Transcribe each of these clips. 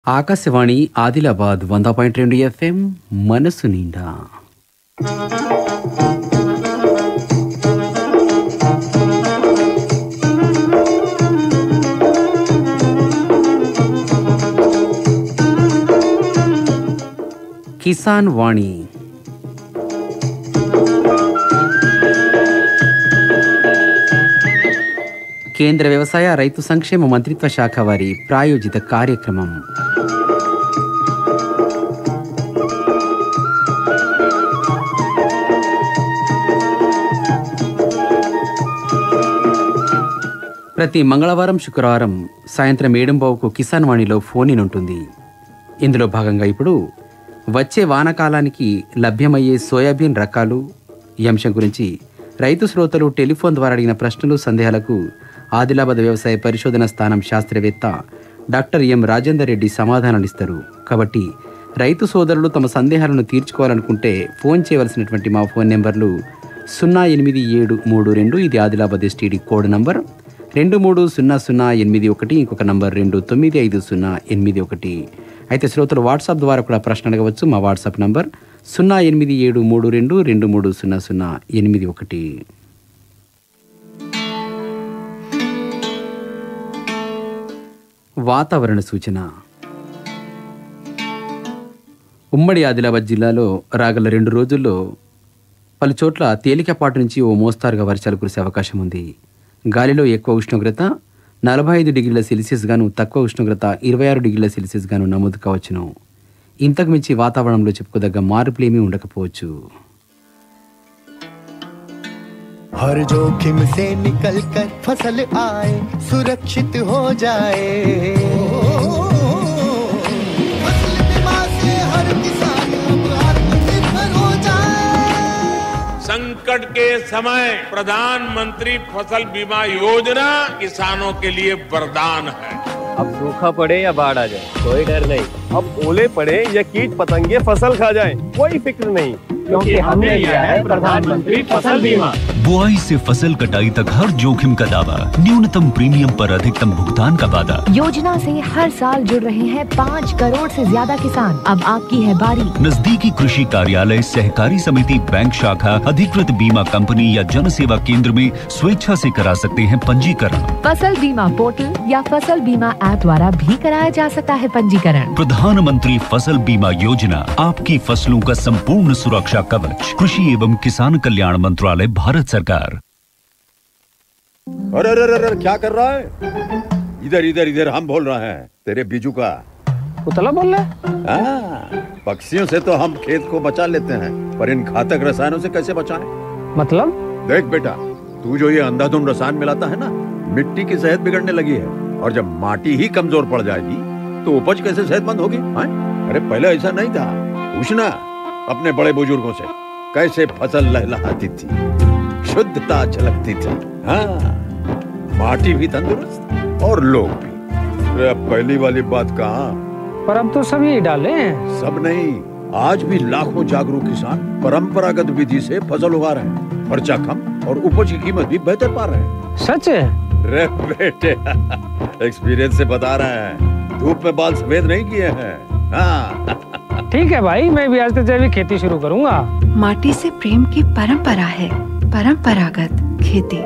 ఆకాశవాణి ఆదిలాబాద్ వంద పాయింట్ రెండు ఎఫ్ఎం మనసు నిండా కిసాన్ వాణి కేంద్ర వ్యవసాయ రైతు సంక్షేమ మంత్రిత్వ శాఖ వారి ప్రాయోజిత కార్యక్రమం ప్రతి మంగళవారం శుక్రవారం సాయంత్రం ఏడుంబావుకు కిసాన్ వాణిలో ఫోన్ ఇన్ ఉంటుంది ఇందులో భాగంగా ఇప్పుడు వచ్చే వానాకాలానికి లభ్యమయ్యే సోయాబీన్ రకాలు ఈ అంశం గురించి రైతు శ్రోతలు టెలిఫోన్ ద్వారా అడిగిన ప్రశ్నలు సందేహాలకు ఆదిలాబాద్ వ్యవసాయ పరిశోధన స్థానం శాస్త్రవేత్త డాక్టర్ ఎం రాజేందర్ రెడ్డి సమాధానాలిస్తారు కాబట్టి రైతు సోదరులు తమ సందేహాలను తీర్చుకోవాలనుకుంటే ఫోన్ చేయవలసినటువంటి మా ఫోన్ నెంబర్లు సున్నా ఎనిమిది ఏడు మూడు రెండు ఇది ఆదిలాబాద్ ఎస్టీడీ కోడ్ నంబర్ రెండు మూడు సున్నా సున్నా ఎనిమిది ఒకటి ఇంకొక నంబర్ రెండు తొమ్మిది ఐదు సున్నా ఎనిమిది ఒకటి అయితే శ్రోతలు వాట్సాప్ ద్వారా కూడా ప్రశ్న అడగవచ్చు మా వాట్సాప్ నంబర్ సున్నా ఎనిమిది ఏడు మూడు రెండు రెండు మూడు సున్నా సున్నా ఎనిమిది ఒకటి వాతావరణ సూచన ఉమ్మడి ఆదిలాబాద్ జిల్లాలో రాగల రెండు రోజుల్లో పలు చోట్ల తేలికపాటి నుంచి ఓ మోస్తారుగా వర్షాలు కురిసే అవకాశం ఉంది గాలిలో ఎక్కువ ఉష్ణోగ్రత నలభై ఐదు డిగ్రీల సెల్సియస్ గాను తక్కువ ఉష్ణోగ్రత ఇరవై ఆరు డిగ్రీల సెల్సియస్ గాను నమోదు కావచ్చును ఇంతకు మించి వాతావరణంలో చెప్పుకోదగ్గ మార్పులేమీ ఉండకపోవచ్చు हर जोखिम से निकल कर फसल आए सुरक्षित हो जाए फसल बीमा से हर किसान अब आत्मनिर्भर हो जाए संकट के समय प्रधानमंत्री फसल बीमा योजना किसानों के लिए वरदान है अब सूखा पड़े या बाढ़ आ जाए कोई डर नहीं अब ओले पड़े या कीट पतंगे फसल खा जाए कोई फिक्र नहीं क्योंकि हमने लिया है प्रधानमंत्री फसल बीमा बुआई से फसल कटाई तक हर जोखिम का दावा न्यूनतम प्रीमियम पर अधिकतम भुगतान का वादा योजना से हर साल जुड़ रहे हैं पाँच करोड़ से ज्यादा किसान अब आपकी है बारी नजदीकी कृषि कार्यालय सहकारी समिति बैंक शाखा अधिकृत बीमा कंपनी या जन सेवा केंद्र में स्वेच्छा से करा सकते हैं पंजीकरण फसल बीमा पोर्टल या फसल बीमा ऐप द्वारा भी कराया जा सकता है पंजीकरण प्रधानमंत्री फसल बीमा योजना आपकी फसलों का संपूर्ण सुरक्षा कवच कृषि एवं किसान कल्याण मंत्रालय भारत सरकार अरे अरे अरे अरे, क्या कर रहा है इधर इधर इधर हम बोल रहे हैं तेरे बीजू का उतला बोल रहा हाँ, पक्षियों से तो हम खेत को बचा लेते हैं पर इन घातक रसायनों से कैसे बचाएं? मतलब देख बेटा तू जो ये अंधाधुंध रसायन मिलाता है ना मिट्टी की सेहत बिगड़ने लगी है और जब माटी ही कमजोर पड़ जाएगी तो उपज कैसे सेहतमंद होगी हाँ? अरे पहले ऐसा नहीं था पूछना अपने बड़े बुजुर्गों से कैसे फसल लहलहाती थी शुद्धता झलकती थी हाँ माटी भी तंदुरुस्त और लोग भी अरे अब पहली वाली बात कहाँ पर अब तो सभी डाले हैं सब नहीं आज भी लाखों जागरूक किसान परंपरागत विधि से फसल उगा रहे हैं खर्चा कम और उपज की कीमत भी बेहतर पा रहे हैं सच है रे बेटे एक्सपीरियंस से बता रहे हैं धूप में बाल सफेद नहीं किए हैं हाँ ठीक है भाई मैं भी आज से जैविक खेती शुरू करूंगा माटी से प्रेम की परंपरा है परंपरागत खेती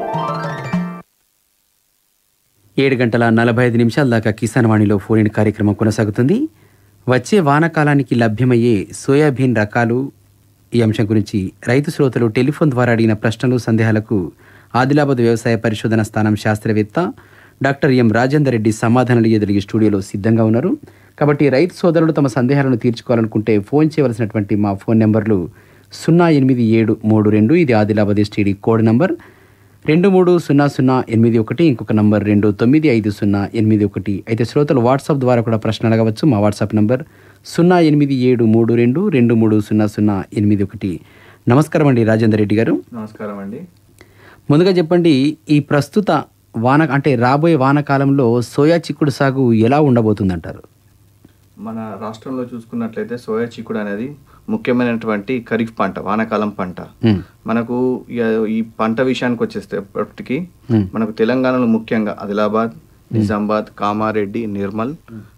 ఏడు గంటల నలభై ఐదు నిమిషాల దాకా కిసాన్ వాణిలో ఫోన్ ఇన్ కార్యక్రమం కొనసాగుతుంది వచ్చే వానాకాలానికి లభ్యమయ్యే సోయాబీన్ రకాలు ఈ అంశం గురించి రైతు శ్రోతలు టెలిఫోన్ ద్వారా అడిగిన ప్రశ్నలు సందేహాలకు ఆదిలాబాద్ వ్యవసాయ పరిశోధన స్థానం శాస్త్రవేత్త డాక్టర్ ఎం రాజేందర్ రెడ్డి సమాధానాలు ఎదురిగి స్టూడియోలో సిద్ధంగా ఉన్నారు కాబట్టి రైతు సోదరులు తమ సందేహాలను తీర్చుకోవాలనుకుంటే ఫోన్ చేయవలసినటువంటి మా ఫోన్ నెంబర్లు సున్నా ఎనిమిది ఏడు మూడు రెండు ఇది ఆదిలాబాద్ ఎస్టీడీ కోడ్ నంబర్ రెండు మూడు సున్నా సున్నా ఎనిమిది ఒకటి ఇంకొక నంబర్ రెండు తొమ్మిది ఐదు సున్నా ఎనిమిది ఒకటి అయితే శ్రోతలు వాట్సాప్ ద్వారా కూడా ప్రశ్న అడగవచ్చు మా వాట్సాప్ నంబర్ సున్నా ఎనిమిది ఏడు మూడు రెండు రెండు మూడు సున్నా సున్నా ఎనిమిది ఒకటి నమస్కారం అండి రాజేందర్ రెడ్డి గారు నమస్కారం అండి ముందుగా చెప్పండి ఈ ప్రస్తుత వాన అంటే రాబోయే వానాకాలంలో సోయా చిక్కుడు సాగు ఎలా ఉండబోతుందంటారు మన రాష్ట్రంలో చూసుకున్నట్లయితే సోయా చిక్కుడు అనేది ముఖ్యమైనటువంటి ఖరీఫ్ పంట వానాకాలం పంట మ్మ్. మనకు ఇయ- ఈ పంట విషయానికి వచ్చేసేపటికి మ్మ్. మనకు తెలంగాణలో ముఖ్యంగా ఆదిలాబాద్ నిజామాబాద్ కామారెడ్డి నిర్మల్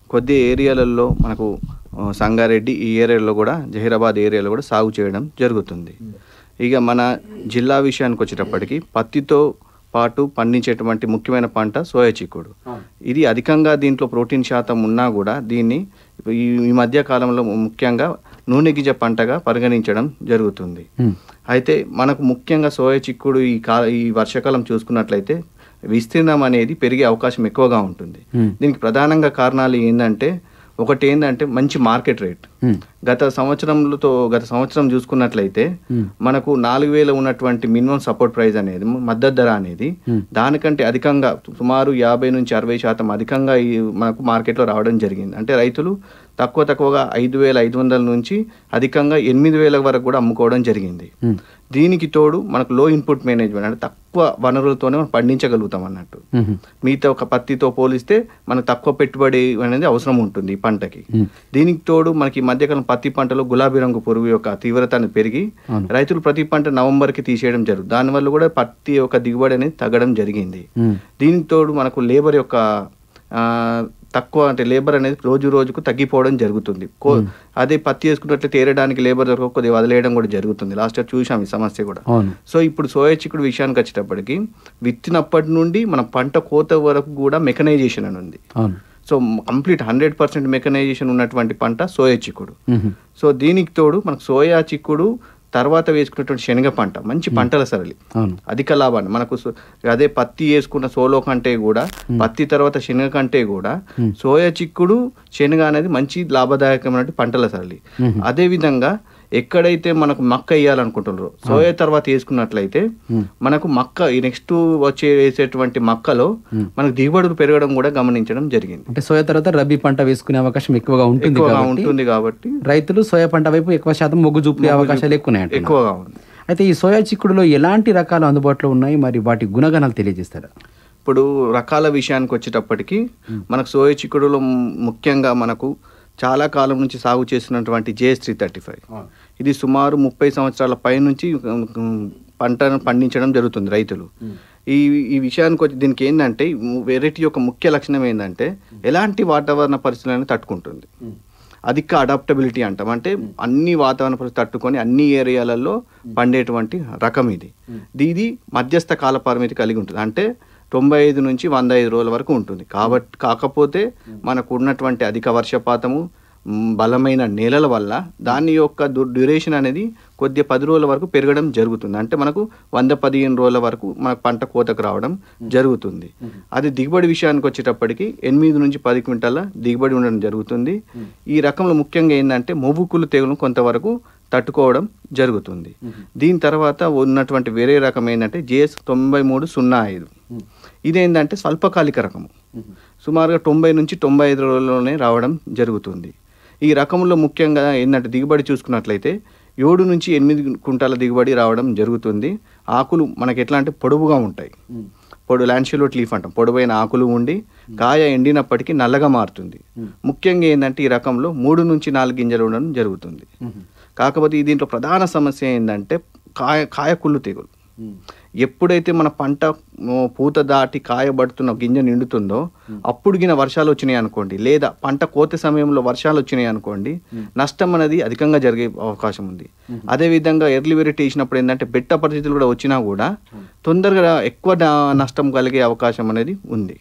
కొద్ది ఏరియాలలో మనకు ఆ, సంగారెడ్డి ఈ ఏరియాలో కూడా జహీరాబాద్ ఏరియాలో కూడా సాగు చేయడం జరుగుతుంది ఇక మన జిల్లా విషయానికి వచ్చేటప్పటికి పత్తితో పాటు పండించేటువంటి ముఖ్యమైన పంట సోయా చిక్కుడు ఇది అధికంగా దీంట్లో ప్రోటీన్ శాతం ఉన్నా కూడా దీన్ని ఈ ఈ మధ్య కాలంలో ముఖ్యంగా నూనె గిజ పంటగా పరిగణించడం జరుగుతుంది అయితే మనకు ముఖ్యంగా సోయా చిక్కుడు ఈ కా ఈ వర్షాకాలం చూసుకున్నట్లయితే విస్తీర్ణం అనేది పెరిగే అవకాశం ఎక్కువగా ఉంటుంది దీనికి ప్రధానంగా కారణాలు ఏంటంటే ఒకటి ఏంటంటే మంచి మార్కెట్ రేట్ గత సంవత్సరంతో గత సంవత్సరం చూసుకున్నట్లయితే మనకు నాలుగు వేల ఉన్నటువంటి మినిమం సపోర్ట్ ప్రైస్ అనేది మద్దతు ధర అనేది దానికంటే అధికంగా సుమారు యాభై నుంచి అరవై శాతం అధికంగా ఈ మనకు మార్కెట్లో రావడం జరిగింది అంటే రైతులు తక్కువ తక్కువగా ఐదు వేల ఐదు వందల నుంచి అధికంగా ఎనిమిది వేల వరకు కూడా అమ్ముకోవడం జరిగింది దీనికి తోడు మనకు లో ఇన్పుట్ మేనేజ్మెంట్ అంటే తక్కువ వనరులతోనే మనం పండించగలుగుతాం అన్నట్టు మిగతా ఒక పత్తితో పోలిస్తే మనకు తక్కువ పెట్టుబడి అనేది అవసరం ఉంటుంది ఈ పంటకి దీనికి తోడు మనకి ఈ మధ్యకాలం పత్తి పంటలో గులాబీ రంగు పురుగు యొక్క తీవ్రత అనేది పెరిగి రైతులు ప్రతి పంట నవంబర్ కి తీసేయడం జరుగుతుంది దానివల్ల కూడా పత్తి యొక్క దిగుబడి అనేది తగ్గడం జరిగింది దీనికి తోడు మనకు లేబర్ యొక్క ఆ, తక్కువ అంటే లేబర్ అనేది రోజు రోజుకు తగ్గిపోవడం జరుగుతుంది కో అదే పత్తి వేసుకున్నట్లు తేరడానికి లేబర్ దొరక కొద్దిగా వదిలేయడం కూడా జరుగుతుంది లాస్ట్ ఇయర్ చూసాం ఈ సమస్య కూడా అవును సో ఇప్పుడు సోయా చిక్కుడు విషయానికి వచ్చేటప్పటికి విత్తినప్పటి నుండి మన పంట కోత వరకు కూడా మెకనైజేషన్ అని ఉంది అవును so complete hundred percent mechanisation ఉన్నటువంటి పంట సోయా చిక్కుడు మ్మ్. సో దీనికి తోడు మనకు సోయా చిక్కుడు తర్వాత వేసుకున్నటువంటి శనగ పంట మంచి పంటల సరళి అవును అధిక లాభాన్ని మనకు సో- అదే పత్తి వేసుకున్న సోలో కంటే కూడా పత్తి తర్వాత శనగ కంటే కూడా సోయా చిక్కుడు శనగ అనేది మంచి లాభదాయకమైన పంటల సరళి అదే విధంగా ఎక్కడైతే మనకు మక్క వేయాలనుకుంటున్నారో సోయా తర్వాత వేసుకున్నట్లయితే మనకు మక్క ఈ నెక్స్ట్ వచ్చే వేసేటువంటి మక్కలో మనకు దిగుబడులు పెరగడం కూడా గమనించడం జరిగింది అంటే సోయా తర్వాత రబీ పంట వేసుకునే అవకాశం ఎక్కువగా ఉంటుంది ఎక్కువగా కాబట్టి ఉంటుంది కాబట్టి రైతులు సోయా పంట వైపు ఎక్కువ శాతం మొగ్గు చూపే అవకాశాలు ఎక్కువ ఉన్నాయి అంటున్నారు. ఎక్కువగా ఉంది అయితే ఈ సోయా చిక్కుడులో ఎలాంటి రకాలు అందుబాటులో ఉన్నాయి మరి వాటి గుణగణాలు తెలియజేస్తారా ఇప్పుడు రకాల విషయానికి వచ్చేటప్పటికి మనకు సోయ చిక్కుడులో ము- ముఖ్యంగా మనకు చాలా కాలం నుంచి సాగు చేసినటువంటి జేఎస్ త్రీ థర్టీ ఫైవ్ ఇది సుమారు ముప్పై సంవత్సరాల పై నుంచి ఉమ్, పంటను పండించడం జరుగుతుంది రైతులు ఈ ఈ విషయానికి వచ్చి దీనికి ఏంటంటే వెరైటీ యొక్క ముఖ్య లక్షణం ఏంటంటే ఎలాంటి వాతావరణ పరిస్థితులను తట్టుకుంటుంది అధిక అడాప్టబిలిటీ అంటాం అంటే అన్ని వాతావరణ పరిస్థితులు తట్టుకొని అన్ని ఏరియాలలో పండేటువంటి రకం ఇది ఇది మధ్యస్థ కాల పరిమితి కలిగి ఉంటుంది అంటే తొంభై ఐదు నుంచి వంద ఐదు రోజుల వరకు ఉంటుంది కాబట్టి కాకపోతే మనకు ఉన్నటువంటి అధిక వర్షపాతము మ్, బలమైన నేలల వల్ల దాని యొక్క డు- డ్యూరేషన్ అనేది కొద్దిగా పది రోజుల వరకు పెరగడం జరుగుతుంది అంటే మనకు వంద పదిహేను రోజుల వరకు మనకు పంట కోతకు రావడం జరుగుతుంది అది దిగుబడి విషయానికి వచ్చేటప్పటికి ఎనిమిది నుంచి పది క్వింటాల దిగుబడి ఉండడం జరుగుతుంది ఈ రకంలో ముఖ్యంగా ఏంటంటే మొవ్వుకులు తెగులు కొంతవరకు తట్టుకోవడం జరుగుతుంది దీని తర్వాత ఉన్నటువంటి వేరే రకం ఏంటంటే జేఎస్ తొంభై మూడు సున్నా ఐదు ఇదేంటంటే స్వల్పకాలిక రకము సుమారుగా తొంభై నుంచి తొంభై ఐదు రోజుల్లోనే రావడం జరుగుతుంది ఈ రకంలో ముఖ్యంగా ఏంటంటే దిగుబడి చూసుకున్నట్లయితే ఏడు నుంచి ఎనిమిది కుంటాల దిగుబడి రావడం జరుగుతుంది ఆకులు మనకి ఎట్లా అంటే పొడవుగా ఉంటాయి పొడు ల్యాండ్షిలోట్ లీఫ్ అంటాం పొడవైన ఆకులు ఉండి కాయ ఎండినప్పటికీ నల్లగా మారుతుంది ముఖ్యంగా ఏంటంటే ఈ రకంలో మూడు నుంచి నాలుగు గింజలు ఉండడం జరుగుతుంది కాకపోతే ఈ దీంట్లో ప్రధాన సమస్య ఏంటంటే కాయ కాయ కుళ్ళు తెగులు ఎప్పుడైతే మన పంట ఓ, పూత దాటి కాయబడుతున్న గింజ నిండుతుందో అప్పుడు గిన వర్షాలు వచ్చినాయి అనుకోండి లేదా పంట కోత సమయంలో వర్షాలు వచ్చినాయి అనుకోండి నష్టం అనేది అధికంగా జరిగే అవకాశం ఉంది అదే విధంగా ఎర్లీ వెరైటీ వేసినప్పుడు ఏంటంటే బెట్ట పరిస్థితులు కూడా వచ్చినా కూడా తొందరగా ఎక్కువ డా- నష్టం కలిగే అవకాశం అనేది ఉంది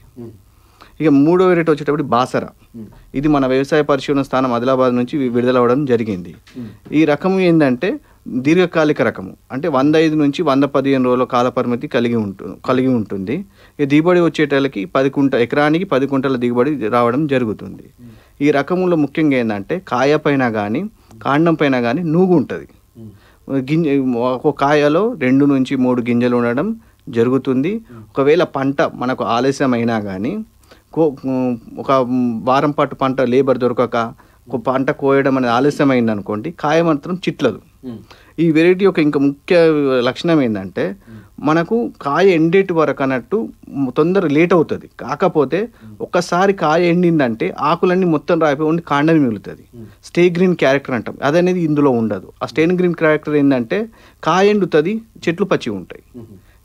ఇక మూడో వెరైటీ వచ్చేటప్పుడు బాసర ఇది మన వ్యవసాయ పరిశోధన స్థానం ఆదిలాబాద్ నుంచి వి- విడుదలవ్వడం జరిగింది ఈ రకం ఏంటంటే దీర్ఘకాలిక రకము అంటే వంద ఐదు నుంచి వంద పదిహేను రోజుల కాల పరిమితి కలిగి ఉంటుంది కలిగి ఉంటుంది ఈ దిగుబడి వచ్చేటలకి పది కుంట ఎకరానికి పది కుంటల దిగుబడి రావడం జరుగుతుంది ఈ రకములో ముఖ్యంగా ఏంటంటే కాయ పైన కానీ కాండం పైన కానీ నూగు ఉంటుంది గింజ ఒక కాయలో రెండు నుంచి మూడు గింజలు ఉండడం జరుగుతుంది ఒకవేళ పంట మనకు ఆలస్యం అయినా కానీ కో ఒక వారం పాటు పంట లేబర్ దొరకక ఒక పంట కోయడం అనేది ఆలస్యం అయింది అనుకోండి కాయ మాత్రం చిట్లదు ఈ వెరైటీ యొక్క ఇంకా ముఖ్య లక్షణం ఏంటంటే మనకు కాయ ఎండేటి వరకు అన్నట్టు తొందర లేట్ అవుతుంది కాకపోతే ఒక్కసారి కాయ ఎండిందంటే ఆకులన్నీ మొత్తం రాయిపోయి ఉండి కాండని మిగులుతుంది స్టే గ్రీన్ క్యారెక్టర్ అంటాం అదనేది ఇందులో ఉండదు ఆ స్టేన్ గ్రీన్ క్యారెక్టర్ ఏంటంటే కాయ ఎండుతుంది చెట్లు పచ్చి ఉంటాయి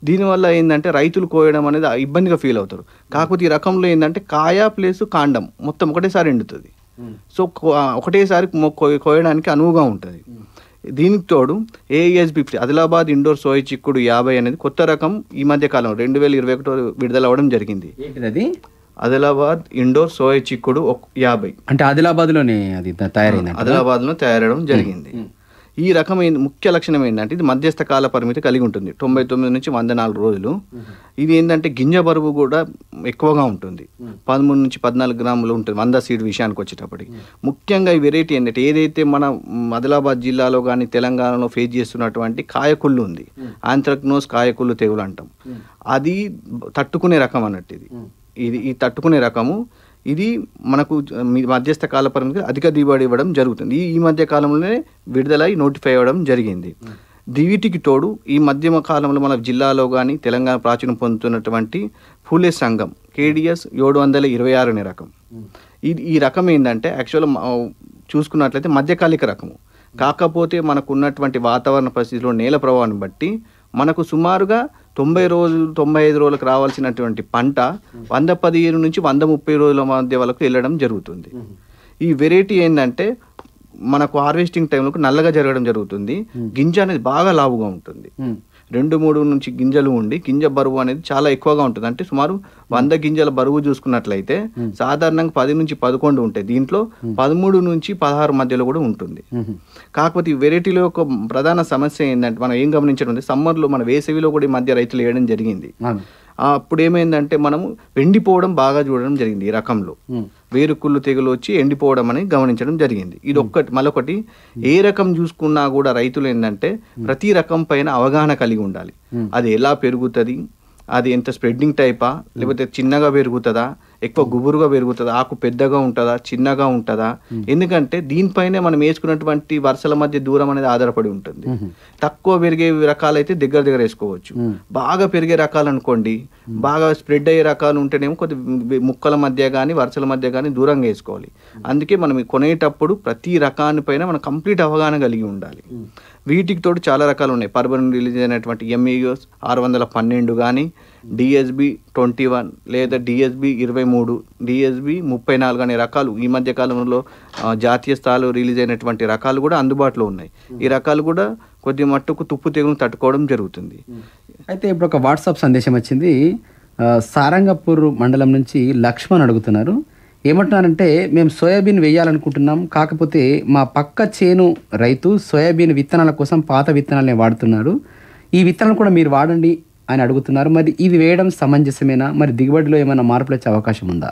దీనివల్ల ఏంటంటే రైతులు కోయడం అనేది ఇబ్బందిగా ఫీల్ అవుతారు కాకపోతే ఈ రకంలో ఏంటంటే కాయ ప్లేస్ కాండం మొత్తం ఒకటేసారి ఎండుతుంది సో కో- ఆ, ఒకటేసారి మొ- కోయ- కోయడానికి అనువుగా ఉంటుంది దీనికి తోడు AS fifty Adilabad Indore soya చిక్కుడు యాభై అనేది కొత్త రకం ఈ మధ్య కాలం రెండు వేల ఇరవై ఒకటో విడుదల అవ్వడం జరిగింది ఏంటిది అది ఆదిలాబాద్ ఇండోర్ సోయ చిక్కుడు ఒక యాభై అంటే ఆదిలాబాద్లోనే అది త- తయారైందంట ఆదిలాబాద్లో తయారవడం జరిగింది ఈ రకమైన ముఖ్య లక్షణం ఏంటంటే ఇది మధ్యస్థ కాల పరిమితి కలిగి ఉంటుంది తొంభై తొమ్మిది నుంచి వంద నాలుగు రోజులు ఇది ఏంటంటే గింజ బరువు కూడా ఎక్కువగా ఉంటుంది పదమూడు నుంచి పద్నాలుగు గ్రాములు ఉంటుంది వంద సీడ్ విషయానికి వచ్చేటప్పటికి ముఖ్యంగా ఈ వెరైటీ ఏంటంటే ఏదైతే మన మ్, ఆదిలాబాద్ జిల్లాలో కానీ తెలంగాణలో ఫేస్ చేస్తున్నటువంటి కాయకుళ్ళు ఉంది ఆంథ్రక్నోస్ కాయకుళ్ళు తెగులు అంటాం అది తట్టుకునే రకం అన్నట్టు ఇది ఇది ఈ తట్టుకునే రకము ఇది మనకు మీ మధ్యస్థ కాల పరిమితి అధిక దిగుబడి ఇవ్వడం జరుగుతుంది ఈ ఈ మధ్య కాలంలోనే విడుదలై నోటిఫై అవ్వడం జరిగింది వీటికి తోడు ఈ మధ్యమ కాలంలో మన జిల్లాలో కానీ తెలంగాణ ప్రాచుర్యం పొందుతున్నటువంటి ఫూలే సంఘం కేడిఎస్ ఏడు వందల ఇరవై ఆరు అనే రకం ఇది ఈ రకం ఏంటంటే యాక్చువల్ చూసుకున్నట్లయితే మధ్యకాలిక రకము కాకపోతే మనకు ఉన్నటువంటి వాతావరణ పరిస్థితిలో నేల ప్రభావాన్ని బట్టి మనకు సుమారుగా తొంభై రోజులు తొంభై ఐదు రోజులకు రావాల్సినటువంటి పంట వంద పదిహేను నుంచి వంద ముప్పై రోజుల మధ్య వరకు వెళ్ళడం జరుగుతుంది ఈ వెరైటీ ఏంటంటే మనకు హార్వెస్టింగ్ టైంలో నల్లగా జరగడం జరుగుతుంది గింజ అనేది బాగా లావుగా ఉంటుంది రెండు మూడు నుంచి గింజలు ఉండి గింజ బరువు అనేది చాలా ఎక్కువగా ఉంటుంది అంటే సుమారు వంద గింజల బరువు చూసుకున్నట్లయితే సాధారణంగా పది నుంచి పదకొండు ఉంటాయి దీంట్లో పదమూడు నుంచి పదహారు మధ్యలో కూడా ఉంటుంది కాకపోతే ఈ వెరైటీలో ఒక ప్రధాన సమస్య ఏంటంటే మనం ఏం గమనించడం అంటే సమ్మర్లో మన వేసవిలో కూడా ఈ మధ్య రైతులు వేయడం జరిగింది ఆ, అప్పుడు ఏమైందంటే మనము ఎండిపోవడం బాగా చూడడం జరిగింది ఈ రకంలో వేరుకుళ్ళు తెగులు వచ్చి ఎండిపోవడం అనేది గమనించడం జరిగింది ఇది ఒక్కటి మరొకటి ఏ రకం చూసుకున్నా కూడా రైతులు ఏంటంటే ప్రతి రకం పైన అవగాహన కలిగి ఉండాలి అది ఎలా పెరుగుతుంది అది ఎంత స్ప్రెడ్డింగ్ టైపా లేకపోతే చిన్నగా పెరుగుతుందా ఎక్కువ గుబురుగా పెరుగుతుందా ఆకు పెద్దగా ఉంటుందా చిన్నగా ఉంటుందా ఎందుకంటే దీనిపైనే మనం వేసుకున్నటువంటి వరుసల మధ్య దూరం అనేది ఆధారపడి ఉంటుంది తక్కువ పెరిగే రకాలైతే దగ్గర దగ్గర వేసుకోవచ్చు బాగా పెరిగే రకాలు అనుకోండి బాగా స్ప్రెడ్ అయ్యే రకాలు ఉంటేనేమో కొద్ది ముక్కల మధ్య కానీ వరుసల మధ్య కానీ దూరంగా వేసుకోవాలి అందుకే మనం ఈ కొనేటప్పుడు ప్రతి రకాన్ని పైన మనం కంప్లీట్ అవగాహన కలిగి ఉండాలి వీటికి తోడు చాలా రకాలు ఉన్నాయి పర్బన్ రిలీజ్ అయినటువంటి ఎంఈఎస్ ఆరు వందల పన్నెండు కానీ డిఎస్బి ట్వంటీ వన్ లేదా డిఎస్బి ఇరవై మూడు డిఎస్బి ముప్పై నాలుగు అనే రకాలు ఈ మధ్య కాలంలో ఆ, జాతీయ స్థాయిలో రిలీజ్ అయినటువంటి రకాలు కూడా అందుబాటులో ఉన్నాయి ఈ రకాలు కూడా కొద్ది మట్టుకు తుప్పు తెగులు తట్టుకోవడం జరుగుతుంది అయితే ఇప్పుడు ఒక వాట్సాప్ సందేశం వచ్చింది ఆ, సారంగపూర్ మండలం నుంచి లక్ష్మణ్ అడుగుతున్నారు ఏమంటున్నారంటే మేము సోయాబీన్ వేయాలనుకుంటున్నాం కాకపోతే మా పక్క చేను రైతు సోయాబీన్ విత్తనాల కోసం పాత విత్తనాలనే వాడుతున్నారు ఈ విత్తనాలు కూడా మీరు వాడండి అని అడుగుతున్నారు మరి ఇది వేయడం సమంజసమేనా మరి దిగుబడిలో ఏమైనా మార్పులు వచ్చే అవకాశం ఉందా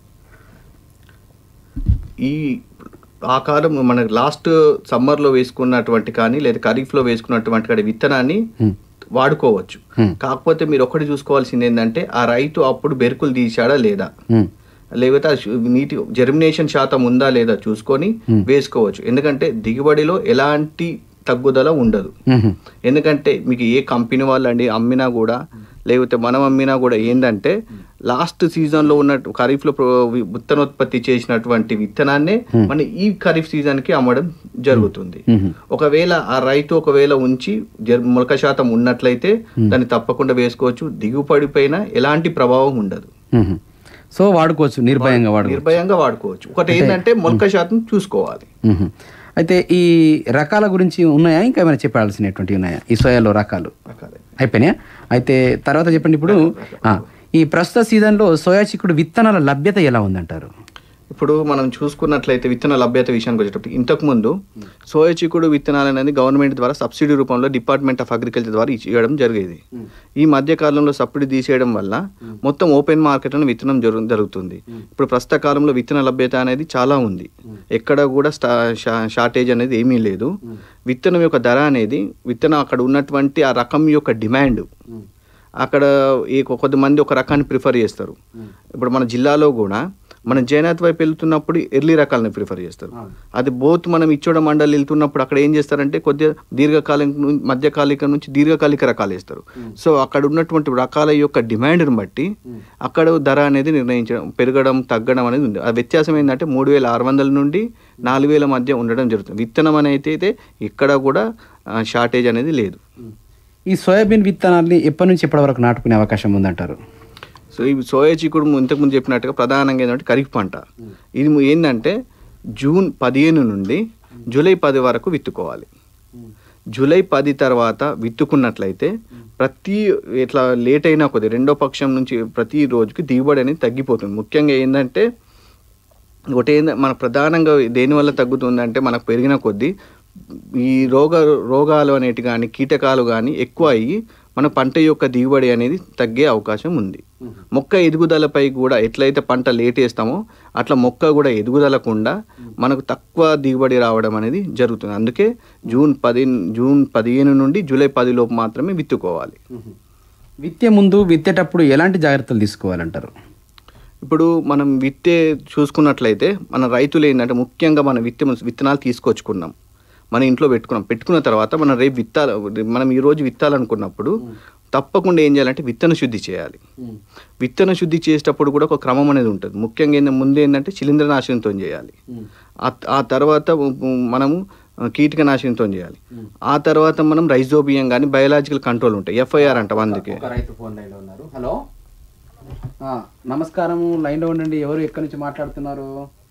ఈ ఆ కాలం మన లాస్ట్ సమ్మర్లో వేసుకున్నటువంటి కానీ లేదా ఖరీఫ్లో వేసుకున్నటువంటి కానీ విత్తనాన్ని వాడుకోవచ్చు కాకపోతే మీరు ఒకటి చూసుకోవాల్సింది ఏంటంటే ఆ రైతు అప్పుడు బెరుకులు తీశాడా లేదా ఉమ్, లేకపోతే ఆ శు- నీటి జర్మినేషన్ శాతం ఉందా లేదా చూసుకొని వేసుకోవచ్చు ఎందుకంటే దిగుబడిలో ఎలాంటి తగ్గుదల ఉండదు ఉమ్, ఎందుకంటే మీకు ఏ కంపెనీ వాళ్ళు అండి అమ్మినా కూడా లేకపోతే మనం అమ్మినా కూడా ఏంటంటే లాస్ట్ సీజన్లో ఉన్నట్టు ఖరీఫ్లో ప్రో- వి- విత్తనోత్పత్తి చేసినటువంటి విత్తనాన్నే మన ఈ ఖరీఫ్ సీజన్కి అమ్మడం జరుగుతుంది ఒకవేళ ఆ రైతు ఒకవేళ ఉంచి జర్- మొలక శాతం ఉన్నట్లయితే దాన్ని తప్పకుండా వేసుకోవచ్చు దిగుబడి పైన ఎలాంటి ప్రభావం ఉండదు ఉమ్. సో వాడుకోవచ్చు నిర్భయంగా వాడుకోవచ్చు నిర్భయంగా వాడుకోవచ్చు ఒకటి ఏంటంటే మొలక శాతం చూసుకోవాలి మ్మ్. అయితే ఈ రకాల గురించి ఉన్నాయా ఇంకా ఏమైనా చెప్పాల్సినటువంటివి ఉన్నాయా ఈ సోయాలో రకాలు రకాలే. అయిపోయినాయా అయితే తర్వాత చెప్పండి ఇప్పుడు ఆ, ఈ ప్రస్తుత సీజన్లో సోయా చిక్కుడు విత్తనాల లభ్యత ఎలా ఉందంటారు ఇప్పుడు మనం చూసుకున్నట్లయితే విత్తన లభ్యత విషయానికి వచ్చేటప్పుడు ఇంతకు ముందు సోయా చిక్కుడు విత్తనాలు అనేది గవర్నమెంట్ ద్వారా సబ్సిడీ రూపంలో డిపార్ట్మెంట్ ఆఫ్ అగ్రికల్చర్ ద్వారా ఇవ్వడం జరిగేది ఈ మధ్య కాలంలో సబ్సిడీ తీసేయడం వల్ల మొత్తం ఓపెన్ మార్కెట్లో విత్తనం జరుగు జరుగుతుంది ఇప్పుడు ప్రస్తుత కాలంలో విత్తన లభ్యత అనేది చాలా ఉంది ఎక్కడ కూడా స్టా షా- షార్టేజ్ అనేది ఏమీ లేదు విత్తనం యొక్క ధర అనేది విత్తనం అక్కడ ఉన్నటువంటి ఆ రకం యొక్క డిమాండ్ అక్కడ ఈ కొంతమంది ఒక రకాన్ని ప్రిఫర్ చేస్తారు ఇప్పుడు మన జిల్లాలో కూడా మనం జైనాథ్ వైపు వెళ్తున్నప్పుడు ఎర్లీ రకాలని ప్రిఫర్ చేస్తారు అది బోత్ మనం ఇచ్చోడ మండలి వెళ్తున్నప్పుడు అక్కడ ఏం చేస్తారంటే కొద్దిగా దీర్ఘకాలిక ను- మధ్యకాలిక నుంచి దీర్ఘకాలిక రకాలు వేస్తారు సో అక్కడ ఉన్నటువంటి రకాల యొక్క డిమాండ్ని బట్టి అక్కడ ధర అనేది నిర్ణయించడం పెరగడం తగ్గడం అనేది ఉంది ఆ వ్యత్యాసం ఏంటంటే మూడు వేల ఆరు వందల నుండి నాలుగు వేల మధ్య ఉండడం జరుగుతుంది విత్తనం అనేది అయితే ఇక్కడ కూడా షార్టేజ్ అనేది లేదు ఈ సోయాబీన్ విత్తనాల్ని ఎప్పటి నుంచి ఎప్పటి వరకు నాటుకునే అవకాశం ఉందంటారు సో ఈ సోయా చిక్కుడు ము- ఇంతకుముందు చెప్పినట్టుగా ప్రధానంగా ఏంటంటే ఖరీఫ్ పంట ఇది ము- ఏంటంటే జూన్ పదిహేను నుండి జూలై పది వరకు విత్తుకోవాలి జూలై పది తర్వాత విత్తుకున్నట్లయితే ప్రతి ఇట్లా లేట్ అయినా కొద్ది రెండో పక్షం నుంచి ప్రతి రోజుకి దిగుబడి అనేది తగ్గిపోతుంది ముఖ్యంగా ఏంటంటే ఒకటి ఏంద మన ప్రధానంగా దేనివల్ల తగ్గుతుందంటే మనకు పెరిగిన కొద్దీ ఈ రోగ రోగాలు అనేటి కానీ కీటకాలు కానీ ఎక్కువ అయ్యి మన పంట యొక్క దిగుబడి అనేది తగ్గే అవకాశం ఉంది మొక్క ఎదుగుదలపై కూడా ఎట్లయితే పంట లేట్ వేస్తామో అట్లా మొక్క కూడా ఎదుగుదలకుండా మనకు తక్కువ దిగుబడి రావడం అనేది జరుగుతుంది అందుకే జూన్ పది జూన్ పదిహేను నుండి జూలై పది లోపు మాత్రమే విత్తుకోవాలి విత్తే ముందు విత్తేటప్పుడు ఎలాంటి జాగ్రత్తలు తీసుకోవాలంటారు ఇప్పుడు మనం విత్తే చూసుకున్నట్లయితే మన రైతులు ఏంటంటే ముఖ్యంగా మన విత్తే విత్తనాలు తీసుకొచ్చుకున్నాం మన ఇంట్లో పెట్టుకున్నాం పెట్టుకున్న తర్వాత మనం రేపు విత్తాల మనం ఈ రోజు విత్తాలనుకున్నప్పుడు తప్పకుండా ఏం చేయాలంటే విత్తన శుద్ధి చేయాలి విత్తన శుద్ధి చేసేటప్పుడు కూడా ఒక క్రమం అనేది ఉంటుంది ముఖ్యంగా ఏంటంటే ముందు ఏంటంటే శిలీంద్రనాశనంతో చేయాలి ఆ- ఆ తర్వాత మనము కీటక నాశనంతో చేయాలి ఆ తర్వాత మనం రైజోబియం కానీ బయలాజికల్ కంట్రోల్ ఉంటాయి ఎఫ్ఐఆర్ అంటాం అందుకే ఒక రైతు ఫోన్ లైన్లో ఉన్నారు హలో ఆ, నమస్కారము లైన్లో ఉండండి ఎవరు ఎక్కడి నుంచి మాట్లాడుతున్నారు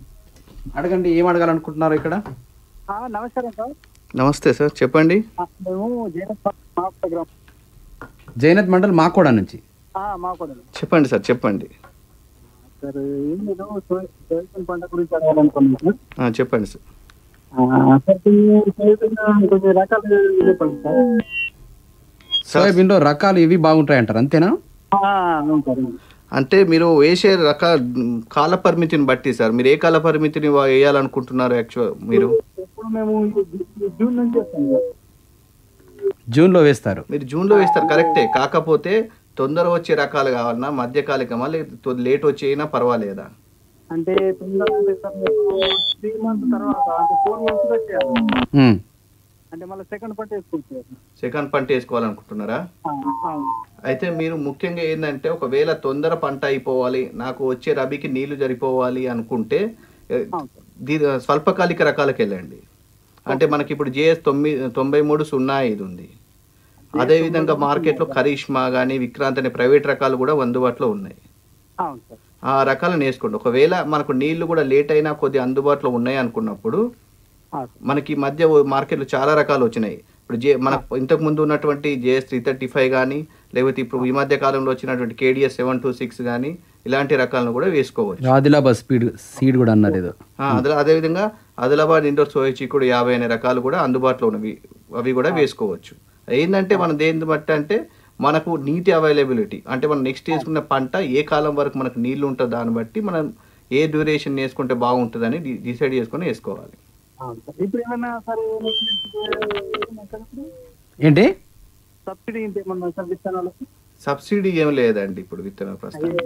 అడగండి ఏం అడగాలనుకుంటున్నారు ఇక్కడ నమస్కారం సార్ నమస్తే సార్ చెప్పండి మేము జైనగ్రామ్ జైనత్ మండల్ మాకోడా నుంచి మాకోడలు చెప్పండి సార్ చెప్పండి సార్ ఏం లేదు సోయ- సోయాబీన్ పంట గురించి అడగాలనుకున్నాను సార్ ఆ, చెప్పండి సార్ ఆ, సార్ కొన్ని సోయాబీన్ కొన్ని రకాలు చెప్పండి సార్ సోయాబీన్లో రకాలు ఇవి బాగుంటాయి అంటారు అంతేనా ఆ, అవును సార్ అవును. అంటే మీరు వేసే రక కాల పరిమితిని బట్టి సార్ మీరు ఏ కాల పరిమితిని వా- వేయాలనుకుంటున్నారు యాక్చువల్ మీరు ఇప్పుడు మేము ఈ జూన్ నుంచి చేస్తాం సార్ జూన్లో వేస్తారు మీరు జూన్లో వేస్తారు కరెక్టే కాకపోతే తొందర వచ్చే రకాలు కావాలన్నా మధ్యకాలికమా లేదా లేట్ వచ్చేయినా పర్వాలేదా అంటే తొందరగా అంటే సార్ త్రీ మంత్స్ తర్వాత అంటే ఫోర్ మంత్స్ వచ్చేయాలి ఉమ్. అంటే మళ్ళీ సెకండ్ పంట వేసుకోవచ్చు సార్ సెకండ్ పంట వేసుకోవాలనుకుంటున్నారా ఆ, అవును అయితే మీరు ముఖ్యంగా ఏంటంటే ఒకవేళ తొందర పంట అయిపోవాలి నాకు వచ్చే రబీకి నీళ్లు జరిపోవాలి అనుకుంటే ఏ, దీ స్వల్పకాలిక రకాలకు వెళ్ళండి అంటే మనకి ఇప్పుడు జేఎస్ తొమ్మిది తొంభై మూడు సున్నా ఐదు ఉంది అదేవిధంగా మార్కెట్లో కరిష్మా కానీ విక్రాంత్ అనే ప్రైవేట్ రకాలు కూడా అందుబాటులో ఉన్నాయి అవును సార్ ఆ రకాలను వేసుకోండి ఒకవేళ మనకు నీళ్లు కూడా లేట్ అయినా కొద్ది అందుబాటులో ఉన్నాయి అనుకున్నప్పుడు మనకి ఈ మధ్య ఓ మార్కెట్లో చాలా రకాలు వచ్చినాయి ఇప్పుడు జే మనకు ఇంతకు ముందు ఉన్నటువంటి జేఎస్ త్రీ థర్టీ ఫైవ్ కానీ లేకపోతే ఇప్పుడు ఈ మధ్య కాలంలో వచ్చినటువంటి కేడిఎస్ సెవెన్ టూ సిక్స్ కానీ ఇలాంటి రకాలను కూడా వేసుకోవచ్చు ఆదిలాబాద్ స్పీడ్ సీడ్ కూడా అన్నారు ఏదో ఆ, అదే అదేవిధంగా ఆదిలాబాద్ ఇండోర్ సోయచి కూడా యాభై అనే రకాలు కూడా అందుబాటులో ఉన్నవి అవి కూడా వేసుకోవచ్చు ఏంటంటే మనం దేని బట్టి అంటే మనకు నీటి అవైలబిలిటీ అంటే మనం నెక్స్ట్ వేసుకున్న పంట ఏ కాలం వరకు మనకు నీళ్లు ఉంటుందో దాన్ని బట్టి మనం ఏ డ్యూరేషన్ వేసుకుంటే బాగుంటుందని డి- డిసైడ్ చేసుకొని వేసుకోవాలి అవును సార్ ఇప్పుడు ఏమైనా సార్ ఏంటి సబ్సిడీ ఇంత ఏమన్నా సార్ విత్తనాలకు సబ్సిడీ ఏం లేదండి ఇప్పుడు విత్తనాల ప్రస్తుతం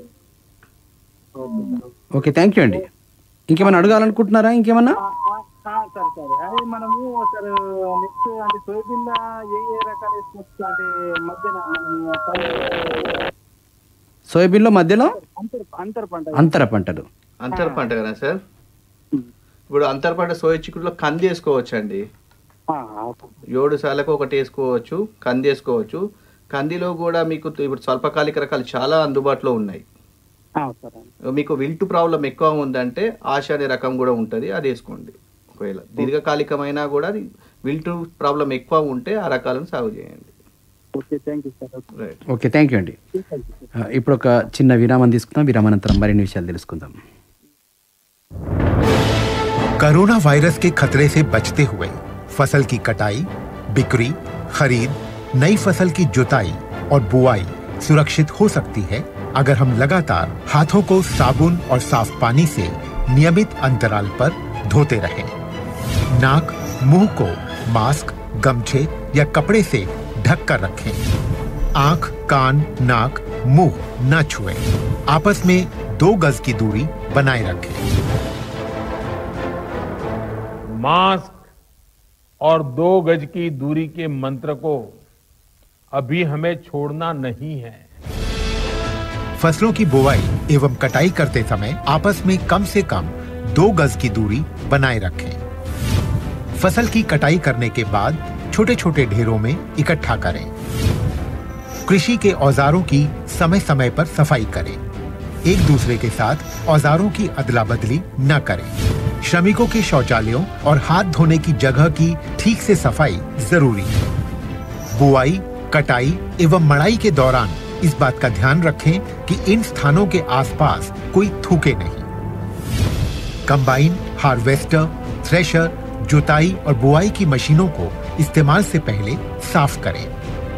ఓకే థ్యాంక్ యూ అండి ఇంకేమైనా అడగాలనుకుంటున్నారా ఇంకేమన్నా సార్ సార్ అదే మనము సార్ నెక్స్ట్ అంటే సోయాబీన్ ఏ ఏ రకాలు వేసుకోవచ్చు అంటే మధ్యన మనము సోయాబీన్లో మధ్యలో అంతర్ అంతర్ పంట అంతర పంటలు అంతర పంట కదా సార్ ఇప్పుడు అంతర పంట సోయ చిక్కుడులో కంది వేసుకోవచ్చు అండి ఏడు సార్లకు ఒకటి వేసుకోవచ్చు కంది వేసుకోవచ్చు కందిలో కూడా మీకు ఇప్పుడు స్వల్పకాలిక రకాలు చాలా అందుబాటులో ఉన్నాయి సార్ మీకు విల్టు ప్రాబ్లం ఎక్కువ ఉందంటే ఆశ అనే రకం కూడా ఉంటుంది అది వేసుకోండి ఒకవేళ దీర్ఘకాలికమైనా కూడా అది విల్టు ప్రాబ్లం ఎక్కువ ఉంటే ఆ రకాలను సాగు చేయండి okay thank you sir right okay thank you అండి ఆ, ఇప్పుడు ఒక చిన్న విరామం తీసుకుందాం విరామానంతరం మరిన్ని విషయాలు తెలుసుకుందాం कोरोना वायरस के खतरे से बचते हुए फसल की कटाई बिक्री खरीद नई फसल की जुताई और बुआई सुरक्षित हो सकती है अगर हम लगातार हाथों को साबुन और साफ पानी से नियमित अंतराल पर धोते रहें। नाक मुंह को मास्क गमछे या कपड़े से ढक कर रखें आंख कान नाक मुंह न छुएं। आपस में दो गज की दूरी बनाए रखें मास्क और दो गज की दूरी के मंत्र को अभी हमें छोड़ना नहीं है फसलों की बुवाई एवं कटाई करते समय आपस में कम से कम दो गज की दूरी बनाए रखें फसल की कटाई करने के बाद छोटे छोटे ढेरों में इकट्ठा करें कृषि के औजारों की समय समय पर सफाई करें एक दूसरे के साथ औजारों की अदला बदली न करें श्रमिकों के शौचालयों और हाथ धोने की जगह की ठीक से सफाई जरूरी है बुआई कटाई एवं मड़ाई के दौरान इस बात का ध्यान रखें कि इन स्थानों के आसपास कोई थूके नहीं कंबाइन हार्वेस्टर थ्रेशर जुताई और बुआई की मशीनों को इस्तेमाल से पहले साफ करें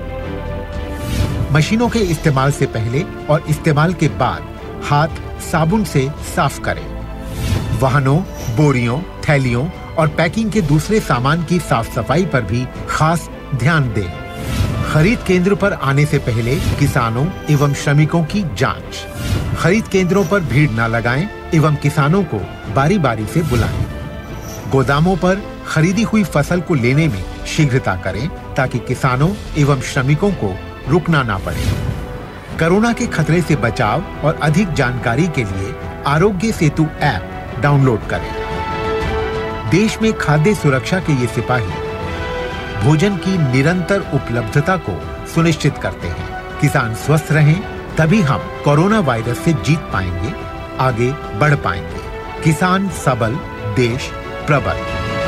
मशीनों के इस्तेमाल से पहले और इस्तेमाल के बाद हाथ साबुन से साफ करें वाहनों बोरियों थैलियों और पैकिंग के दूसरे सामान की साफ सफाई पर भी खास ध्यान दें खरीद केंद्र पर आने से पहले किसानों एवं श्रमिकों की जांच खरीद केंद्रों पर भीड़ न लगाएं एवं किसानों को बारी बारी से बुलाएं गोदामों पर खरीदी हुई फसल को लेने में शीघ्रता करें ताकि किसानों एवं श्रमिकों को रुकना ना पड़े कोरोना के खतरे से बचाव और अधिक जानकारी के लिए आरोग्य सेतु ऐप डाउनलोड करें देश में खाद्य सुरक्षा के ये सिपाही भोजन की निरंतर उपलब्धता को सुनिश्चित करते हैं किसान स्वस्थ रहें तभी हम कोरोना वायरस से जीत पाएंगे आगे बढ़ पाएंगे किसान सबल देश प्रबल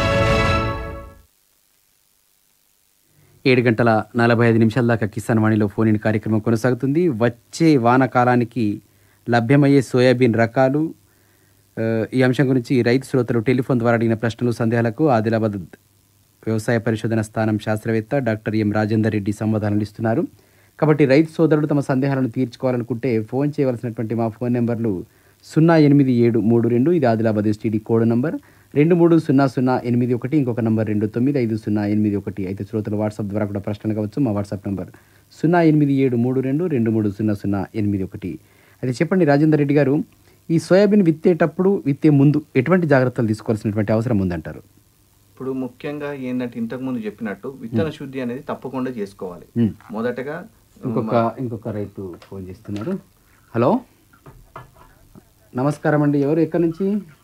ఏడు గంటల నలభై ఐదు నిమిషాల దాకా కిసాన్ వాణిలో ఫోన్ ఇన్ కార్యక్రమం కొనసాగుతుంది వచ్చే వానాకాలానికి లభ్యమయ్యే సోయాబీన్ రకాలు ఆ, ఈ అంశం గురించి రైతు శ్రోతలు టెలిఫోన్ ద్వారా అడిగిన ప్రశ్నలు సందేహాలకు ఆదిలాబాద్ వ్యవసాయ పరిశోధన స్థానం శాస్త్రవేత్త డాక్టర్ ఎం రాజేందర్ రెడ్డి సమాధానాలు ఇస్తున్నారు కాబట్టి రైతు సోదరుడు తమ సందేహాలను తీర్చుకోవాలనుకుంటే ఫోన్ చేయవలసినటువంటి మా ఫోన్ నెంబర్లు సున్నా ఎనిమిది ఏడు మూడు రెండు ఇది ఆదిలాబాద్ ఎస్టీడీ కోడ్ నంబర్ రెండు మూడు సున్నా సున్నా ఎనిమిది ఒకటి ఇంకొక నంబర్ రెండు తొమ్మిది ఐదు సున్నా ఎనిమిది ఒకటి అయితే శ్రోతలు వాట్సాప్ ద్వారా కూడా ప్రశ్నలు కావచ్చు మా వాట్సాప్ నంబర్ సున్నా ఎనిమిది ఏడు మూడు రెండు రెండు మూడు సున్నా సున్నా ఎనిమిది ఒకటి అయితే చెప్పండి రాజేందర్ రెడ్డి గారు ఈ సోయాబీన్ విత్తేటప్పుడు విత్తే ముందు ఎటువంటి జాగ్రత్తలు తీసుకోవాల్సినటువంటి అవసరం ఉందంటారు ఇప్పుడు ముఖ్యంగా ఏంటంటే ఇంతకు ముందు చెప్పినట్టు విత్తన శుద్ధి అనేది తప్పకుండా చేసుకోవాలి మ్మ్. మొదటగా ఇంకొక ఇంకొక రైతు ఫోన్ చేస్తున్నారు హలో నమస్కారం అండి ఎవరు ఎక్కడి నుంచి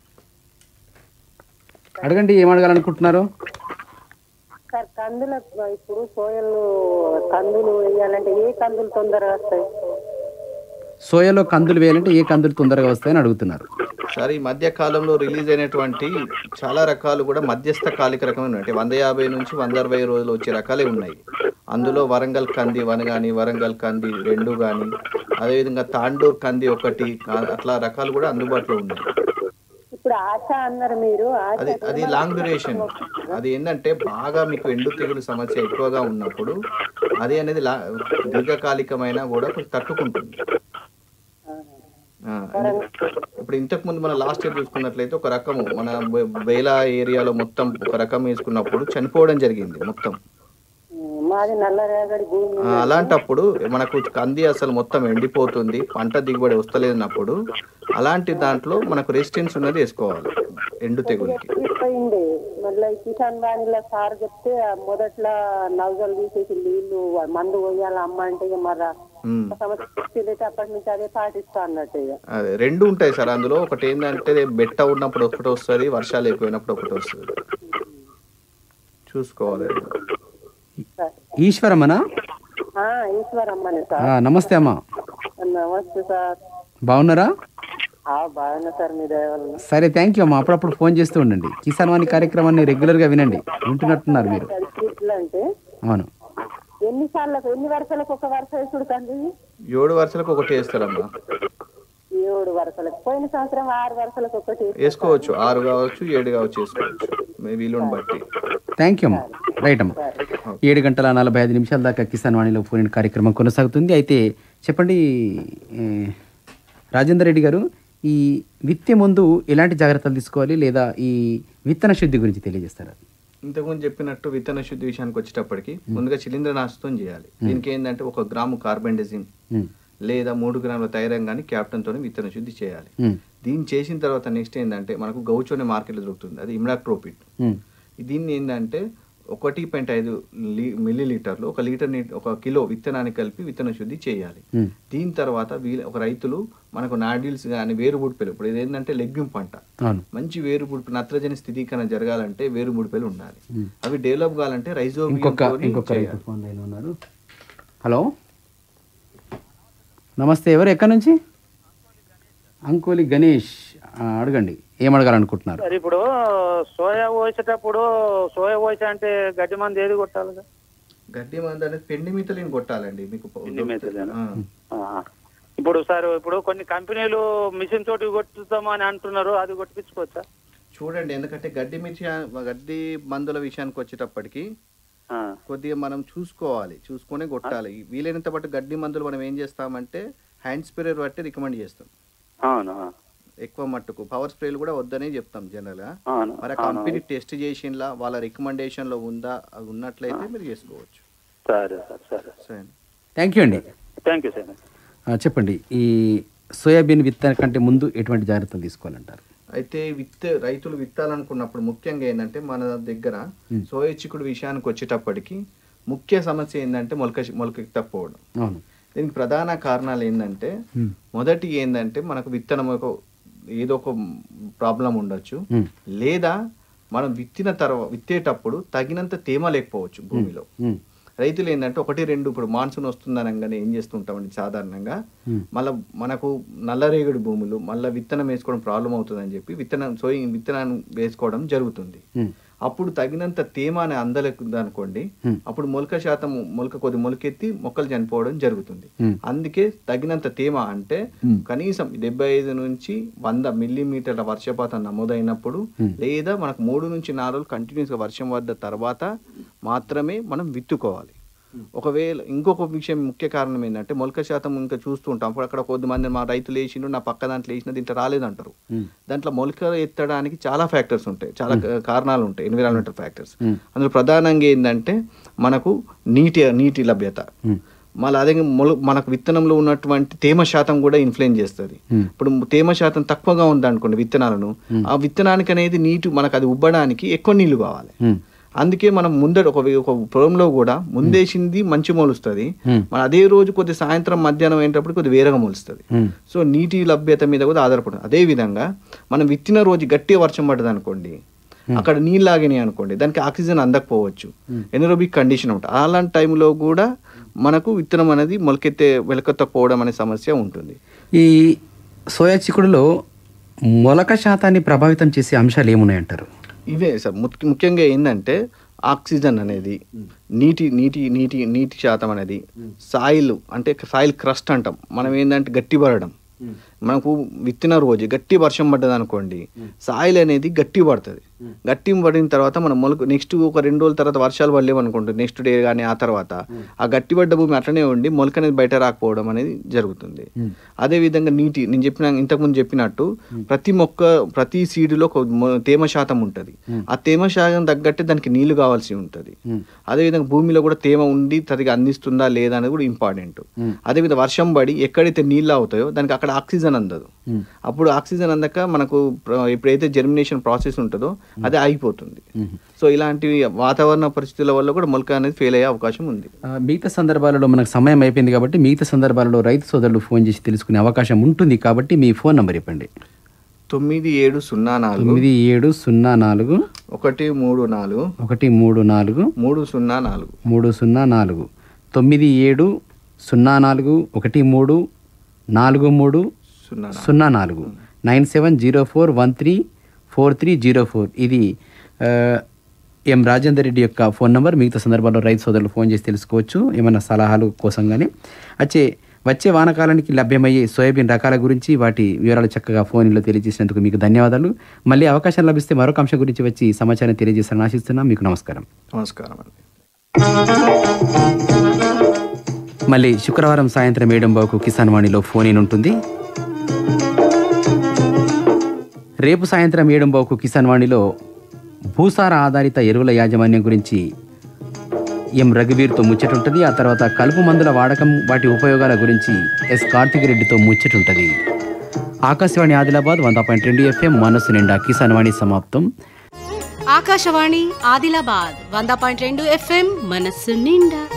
అడగండి ఏం అడగాలనుకుంటున్నారు సార్ కందుల ఇప్పుడు సోయలు కందులు వేయాలంటే ఏ కందులు తొందరగా వస్తాయి సోయాలో కందులు వేయాలంటే ఏ కందులు తొందరగా వస్తాయని అడుగుతున్నారు సార్ ఈ మధ్య కాలంలో రిలీజ్ అయినటువంటి చాలా రకాలు కూడా మధ్యస్థ కాలిక రకమైన ఉన్నాయి. అంటే వంద యాభై నుంచి వంద అరవై రోజులు వచ్చే రకాలే ఉన్నాయి అందులో వరంగల్ కంది వన్ కానీ వరంగల్ కంది రెండు కానీ అదేవిధంగా తాండూర్ కంది ఒకటి ఆ- అట్లా రకాలు కూడా అందుబాటులో ఉన్నాయి ఇప్పుడు ఆశ అన్నారు మీరు ఆశ అది అది లాంగ్ డ్యూరేషన్ అది ఏంటంటే బాగా మీకు ఎండు తెగులు సమస్య ఎక్కువగా ఉన్నప్పుడు అది అనేది లా దీర్ఘకాలికమైన కూడా కొంచెం తట్టుకుంటుంది ఆ, ఇప్పుడు ఇంతకు ముందు మన లాస్ట్ ఇయర్ చూసుకున్నట్లయితే ఒక రకము మన బే- బేలా ఏరియాలో మొత్తం ఒక రకం వేసుకున్నప్పుడు చనిపోవడం జరిగింది మొత్తం మాది నల్ల రేగడి భూమి ఆ, అలాంటప్పుడు మనకు కంది అసలు మొత్తం ఎండిపోతుంది పంట దిగుబడి వస్తలేనప్పుడు అలాంటి దాంట్లో మనకు రెసిస్టెన్స్ ఉన్నది వేసుకోవాలి ఎండు తెగులకి పోయింది మళ్ళీ ఈ కిసాన్ వాణిలో సార్ చెప్తే ఆ మొదట్లో నవ్వులు తీసేసి నీళ్లు మందు పోయాలి అమ్మ అంటే ఇక మళ్ళా ఉమ్. సమస్య తెలియతే అప్పటి నుంచి అదే పాటిస్తా అన్నట్టు ఇక అదే రెండు ఉంటాయి సార్ అందులో ఒకటి ఏంటంటే బెట్ట ఉన్నప్పుడు ఒకటి వస్తుంది వర్షాలు ఎక్కువైనప్పుడు ఒకటి వస్తుంది చూసుకోవాలి ఈశ్వరమ్మనా ఆ, ఈశ్వరమ్మని ఆ, సార్ నమస్తే అమ్మా నమస్తే సార్ బాగున్నారా ఆ, బాగున్నా సార్ మీ దయ వల్ల సరే థ్యాంక్ యూ అమ్మా అప్పుడప్పుడు ఫోన్ చేస్తూ ఉండండి కిసాన్ వాణి కార్యక్రమాన్ని రెగ్యులర్గా వినండి వింటున్నట్టున్నారు మీరు ఎట్లా అంటే అవును ఎన్ని సార్లకు ఎన్ని వరుసలకు ఒక వరుస వేసుడు కంది ఏడు వరుసలకు ఒకటి వేస్తారమ్మా ఏడు వరుసలకు పోయిన సంవత్సరం ఆరు వరుసలకు ఒకటి వేసుకోవచ్చు ఆరు కావచ్చు ఏడు కావచ్చు వేసుకోవచ్చు మీ వీలుని బట్టి థ్యాంక్ యూ అమ్మా రైట్ అమ్మా ఏడు గంటల నలభై ఐదు నిమిషాల దాకా కిసాన్ వాణిలో ఫోన్ ఇన్ కార్యక్రమం కొనసాగుతుంది అయితే చెప్పండి ఏ, రాజేందర్ రెడ్డి గారు ఈ విత్తే ముందు ఎలాంటి జాగ్రత్తలు తీసుకోవాలి లేదా ఈ విత్తన శుద్ధి గురించి తెలియజేస్తారా ఇంతకుముందు చెప్పినట్టు విత్తన శుద్ధి విషయానికి వచ్చేటప్పటికి ముందుగా శిలీంద్ర నాశనం చేయాలి దీనికి ఏంటంటే ఒక గ్రాము కార్బెండజిమ్ ఉమ్, లేదా మూడు గ్రాముల థైరంగాని క్యాప్టెన్ తోని విత్తన శుద్ధి చేయాలి ఉమ్, దీన్ని చేసిన తర్వాత నెక్స్ట్ ఏంటంటే మనకు గౌచోనే మార్కెట్లో దొరుకుతుంది అది ఇమ్లాక్ట్రోపిట్ ఉమ్, దీన్ని ఏంటంటే ఒకటి పాయింట్ ఐదు లీ మిల్లీ లీటర్లు ఒక లీటర్ నీ ఒక కిలో విత్తనానికి కలిపి విత్తన శుద్ధి చేయాలి మ్మ్. దీని తర్వాత వీళ్ళ ఒక రైతులు మనకు నాడిల్స్ కానీ వేరు బుడిపెలు ఇప్పుడు ఇది ఏంటంటే లెగ్యూమ్ పంట అవును మంచి వేరు బుడిపి నత్రజని స్థిరీకరణ జరగాలంటే వేరు బుడిపెలు ఉండాలి మ్మ్. అవి డెవలప్ కావాలంటే రైజో ఇంకొక ఇంకొక రైతు ఫోన్ లైన్ ఉన్నారు హలో నమస్తే ఎవరు ఎక్కడి నుంచి అంకోలి గణేష్ ఆ, అడగండి ఏం అడగాలనుకుంటున్నారు సార్ ఇప్పుడు సోయా పోసేటప్పుడు సోయా పోసే అంటే గడ్డి మంది ఏది కొట్టాలి సార్? గడ్డి మందు అనేది పెండి మితలిని కొట్టాలండి మీకు పెండి మిథలిన్. ఆ. ఆ. ఇప్పుడు సార్ ఇప్పుడు కొన్ని కంపెనీలు మిషన్ తోటి కొట్టుతామని అంటున్నారు అది కొట్టించుకోవచ్చా చూడండి ఎందుకంటే గడ్డి మిర్చి గడ్డి మందుల విషయానికి వచ్చేటప్పటికి ఆ. కొద్దిగా మనం చూసుకోవాలి చూసుకొని కొట్టాలి వీలైనంత పాటు గడ్డి మందులు మనం ఏం చేస్తామంటే హ్యాండ్ స్ప్రే బట్టి రికమెండ్ చేస్తాం అవును ఎక్కువ మట్టుకు పవర్ స్ప్రేలు కూడా వద్దనే చెప్తాం జనరల్ గా అవును, మరి ఆ అవును. కంపెనీ టెస్ట్ చేసింలా వాళ్ళ రికమెండేషన్ లో ఉందా అది ఉన్నట్లయితే మీరు చేసుకోవచ్చు సరే సార్ సరే సరే థ్యాంక్ యూ అండి థ్యాంక్ యూ సార్ ఆ, చెప్పండి ఈ సోయాబీన్ విత్తన కంటే ముందు ఎటువంటి జాగ్రత్తలు తీసుకోవాలంటారు అయితే విత్త రైతులు విత్తాలనుకున్నప్పుడు ముఖ్యంగా ఏంటంటే మన దగ్గర Hmm. సోయ చిక్కుడు విషయానికి వచ్చేటప్పటికి ముఖ్య సమస్య ఏంటంటే మొలక మొలకెత్తకపోవడం అవును దీనికి ప్రధాన కారణాలు ఏంటంటే Hmm. మొదటి ఏంటంటే మనకు విత్తనం ఒక ఏదో ఒక ప్రాబ్లం ఉండొచ్చు Hmm. లేదా మనం విత్తిన తర్వాత విత్తేటప్పుడు తగినంత తేమ లేకపోవచ్చు భూమిలో ఉమ్, రైతులు ఏంటంటే ఒకటి రెండు ఇప్పుడు మాన్సూన్ వస్తుందనగానే ఏం చేస్తుంటామండి సాధారణంగా Hmm. మళ్ళీ మనకు నల్లరేగడి భూములు మళ్ళీ విత్తనం వేసుకోవడం ప్రాబ్లం అవుతుందని చెప్పి విత్తనం సోయి విత్తనాన్ని వేసుకోవడం జరుగుతుంది ఉమ్, అప్పుడు తగినంత తేమ అని అందలేదు అనుకోండి Hmm. అప్పుడు మొలక శాతం మొలక కొద్ది మొలకెత్తి మొక్కలు చనిపోవడం జరుగుతుంది Hmm. అందుకే తగినంత తేమ అంటే Hmm. కనీసం డెబ్బై ఐదు నుంచి వంద మిల్లీమీటర్ల వర్షపాతం నమోదైనప్పుడు Hmm. లేదా మనకు మూడు నుంచి నాలుగు రోజులు కంటిన్యూస్ గా వర్షం పడ్డ తర్వాత మాత్రమే మనం విత్తుకోవాలి ఒకవేళ ఇంకొక విషయం ముఖ్య కారణం ఏంటంటే మొలక శాతం ఇంకా చూస్తూ ఉంటాం అప్పుడు అక్కడ కొద్దిమంది మా రైతులు వేసిండు నా పక్క దాంట్లో వేసిన దీంట్లో రాలేదంటారు ఉమ్, దాంట్లో మొలక ఎత్తడానికి చాలా ఫ్యాక్టర్స్ ఉంటాయి చాలా క- కారణాలు ఉంటాయి ఎన్విరాన్మెంటల్ ఫ్యాక్టర్స్ ఉమ్, అందులో ప్రధానంగా ఏంటంటే మనకు నీటి నీటి లభ్యత ఉమ్, మళ్ళీ అదే మొల మనకు విత్తనంలో ఉన్నటువంటి తేమ శాతం కూడా ఇన్ఫ్లుయెన్స్ చేస్తుంది Hmm. ఇప్పుడు తేమ శాతం తక్కువగా ఉంది అనుకోండి విత్తనాలను ఆ విత్తనానికి అనేది నీటి మనకు అది ఉబ్బడానికి ఎక్కువ నీళ్లు కావాలి ఉమ్, అందుకే మనం ముందర ఒక ఒక పొలంలో కూడా ముందేసింది మంచి మొలుస్తుంది Hmm. మన అదే రోజు కొద్ది సాయంత్రం మధ్యాహ్నం అయినప్పుడు కొద్ది వేరగా మొలుస్తుంది ఉమ్, సో నీటి లభ్యత మీద కూడా ఆధారపడుతుంది అదే విధంగా మనం విత్తిన రోజు గట్టిగా వర్షం పడ్డది అనుకోండి అక్కడ నీళ్ళు ఆగినాయి అనుకోండి దానికి ఆక్సిజన్ అందకపోవచ్చు ఎనరోబిక్ కండిషన్ ఉంటుంది అలాంటి టైంలో కూడా మనకు విత్తనం అనేది మొలకెత్తే వెలకెత్తకపోవడం అనే సమస్య ఉంటుంది ఈ సోయా చిక్కుడులో మొలక శాతాన్ని ప్రభావితం చేసే అంశాలు ఏమున్నాయంటారు ఇవే సార్ ముఖ్య- ముఖ్యంగా ఏంటంటే ఆక్సిజన్ అనేది నీటి నీటి నీటి నీటి శాతం అనేది సాయిల్ అంటే సాయిల్ క్రస్ట్ అంటాం మనం ఏంటంటే గట్టి పడడం మనకు విత్తిన రోజు గట్టి వర్షం పడ్డది అనుకోండి సాయిల్ అనేది గట్టి పడుతుంది గట్టి పడిన తర్వాత మనం మొలక నెక్స్ట్ ఒక రెండు రోజుల తర్వాత వర్షాలు పడలేవు అనుకోండి నెక్స్ట్ డే కానీ ఆ తర్వాత ఆ గట్టి పడ్డ భూమి అట్లనే ఉండి మొలక అనేది బయట రాకపోవడం అనేది జరుగుతుంది అదే విధంగా నీటి నేను చెప్పిన ఇంతకుముందు చెప్పినట్టు ప్రతి మొక్క ప్రతి సీడులో ఒక మొ- తేమ శాతం ఉంటుంది ఆ తేమ శాతం తగ్గట్టే దానికి నీళ్లు కావాల్సి ఉంటుంది అదేవిధంగా భూమిలో కూడా తేమ ఉండి సరిగా అందిస్తుందా లేదా అనేది కూడా ఇంపార్టెంట్ అదేవిధంగా వర్షం పడి ఎక్కడైతే నీళ్ళు అవుతాయో దానికి అక్కడ ఆక్సిజన్ అందదు అప్పుడు ఆక్సిజన్ అందక మనకు ప్ర- ఎప్పుడైతే జర్మినేషన్ ప్రాసెస్ ఉంటుందో అది ఆగిపోతుంది సో ఇలాంటి వాతావరణ పరిస్థితుల వల్ల కూడా మొలక అనేది ఫెయిల్ అయ్యే అవకాశం ఉంది ఆ, మిగతా సందర్భాలలో మనకు సమయం అయిపోయింది కాబట్టి మిగతా సందర్భాలలో రైతు సోదరులు ఫోన్ చేసి తెలుసుకునే అవకాశం ఉంటుంది కాబట్టి మీ ఫోన్ నంబర్ చెప్పండి తొమ్మిది ఏడు సున్నా నాలుగు తొమ్మిది ఏడు సున్నా నాలుగు ఒకటి మూడు నాలుగు ఒకటి మూడు నాలుగు మూడు సున్నా నాలుగు మూడు సున్నా నాలుగు తొమ్మిది ఏడు సున్నా నాలుగు ఒకటి మూడు నాలుగు మూడు సున్నా నాలుగు. సున్నా నాలుగు nine seven zero four one three four three zero four ఇది ఆ, ఎం రాజేందర్ రెడ్డి యొక్క ఫోన్ నంబర్ మిగతా సందర్భాల్లో రైతు సోదరులు ఫోన్ చేసి తెలుసుకోవచ్చు ఏమైనా సలహాలు కోసం కానీ వచ్చే వచ్చే వానకాలానికి లభ్యమయ్యే సోయాబీన్ రకాల గురించి వాటి వివరాలు చక్కగా ఫోన్లో తెలియజేసినందుకు మీకు ధన్యవాదాలు మళ్ళీ అవకాశం లభిస్తే మరొక అంశం గురించి వచ్చి సమాచారం తెలియజేస్తారని ఆశిస్తున్నాం మీకు నమస్కారం నమస్కారం అండి మళ్ళీ శుక్రవారం సాయంత్రం ఏడం బావుకు కిసాన్ వాణిలో ఫోన్ ఇన్ ఉంటుంది రేపు సాయంత్రం ఏడం బావుకు కిసాన్ వాణిలో భూసార ఆధారిత ఎరువుల యాజమాన్యం గురించి ఎం రఘువీర్తో ముచ్చటుంటుంది ఆ తర్వాత కలుపు మందుల వాడకం వాటి ఉపయోగాల గురించి ఎస్ కార్తిక్ రెడ్డితో ముచ్చటుంటుంది ఆకాశవాణి ఆదిలాబాద్ వంద పాయింట్ రెండు ఎఫ్ఎం మనస్సు నిండా కిసాన్ వాణి సమాప్తం ఆకాశవాణి ఆదిలాబాద్ వంద పాయింట్ రెండు ఎఫ్ఎం మనస్సు నిండా